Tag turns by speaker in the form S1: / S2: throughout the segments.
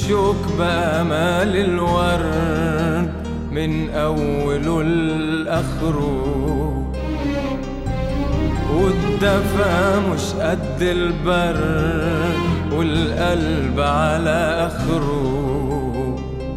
S1: الشوك بأمال الورد من أوله لآخره والدفا مش قد البرد والقلب على آخره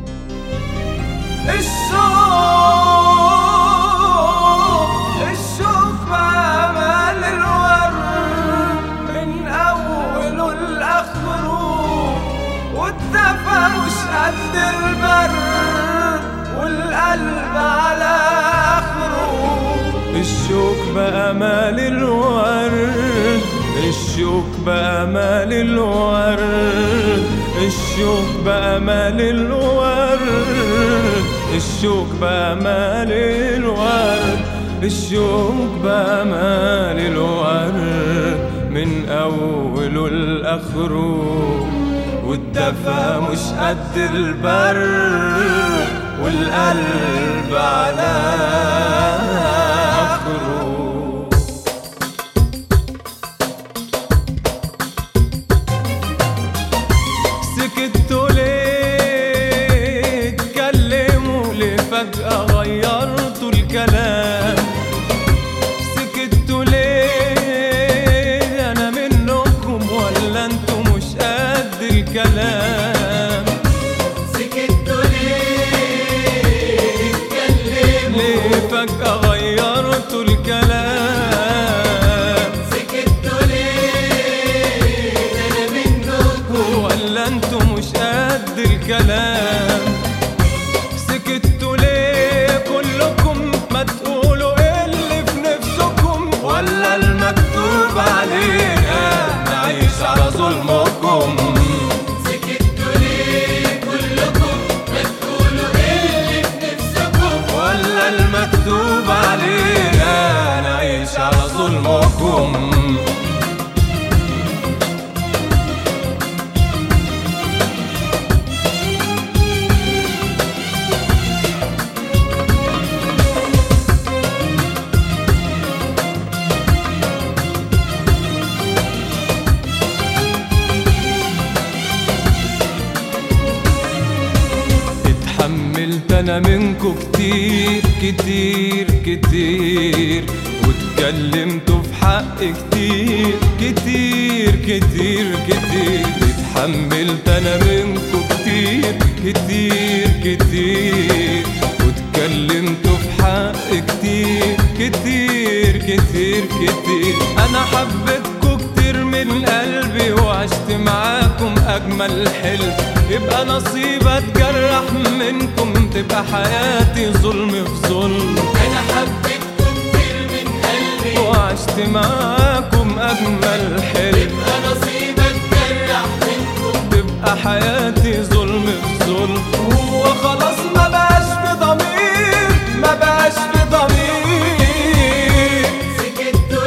S1: الشوق الشوق بأمال الورد من أوله لآخره والدفا مش قد البرد والقلب على آخره الشوك بأمال الورد الشوك بأمال الورد الشوك بأمال الورد الشوك بأمال الورد الشوك بأمال الورد من أوله لآخره والدفا مش قد البرد والقلب على آخره سكتوا ليه اتكلموا ليه فجأة غيرتوا الكلام سكتوا ليه أنا منكم ولا انتوا مش قد الكلام
S2: سكتوا ليه اتكلموا
S1: ليه فجأة غيرتوا الكلام
S2: سكتوا ليه انا منكم
S1: ولا انتوا مش قد الكلام سكتوا ليه كلكم ما تقولوا إيه اللي في نفسكم ولا المكتوب علينا نعيش على ظلمكم
S2: سكتوا ليه كلكم ما تقولوا ايه اللي في نفسكم
S1: ولا المكتوب علينا نعيش على ظلمكم اتحملت انا منكو كتير كتير كتير واتكلمتوا في حق كتير كتير كتير كتير اتحملت انا منكو كتير كتير كتير واتكلمتوا في حق كتير كتير كتير كتير انا حبيتكوا كتير من قلبي وعشت معاكم اجمل حلم يبقى نصيب اتجرح منكم تبقى حياتي ظلم في ظلم
S2: انا حبيتكم كتير من قلبي
S1: وعشت معاكم اجمل حلم
S2: يبقى نصيبك جرح منكم
S1: تبقى حياتي ظلم في ظلم هو خلاص ما بقاش في ضمير ما بقاش في ضمير
S2: سكتوا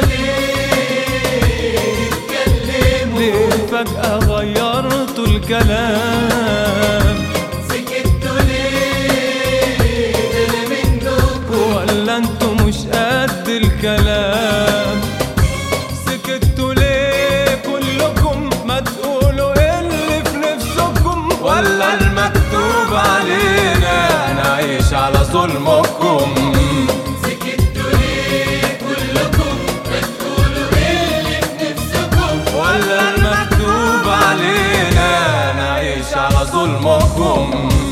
S2: ليه اتكلموا
S1: ليه فجأة غيرتوا الكلام
S2: سكتوا ليه انا منكم
S1: ولا انتوا مش قد الكلام سكتوا ليه كلكم ما تقولوا إيه اللي في نفسكم ولا المكتوب علينا نعيش على ظلمكم
S2: سكتوا ليه كلكم ما تقولوا ايه اللي في نفسكم
S1: ولا المكتوب علينا نعيش على ظلمكم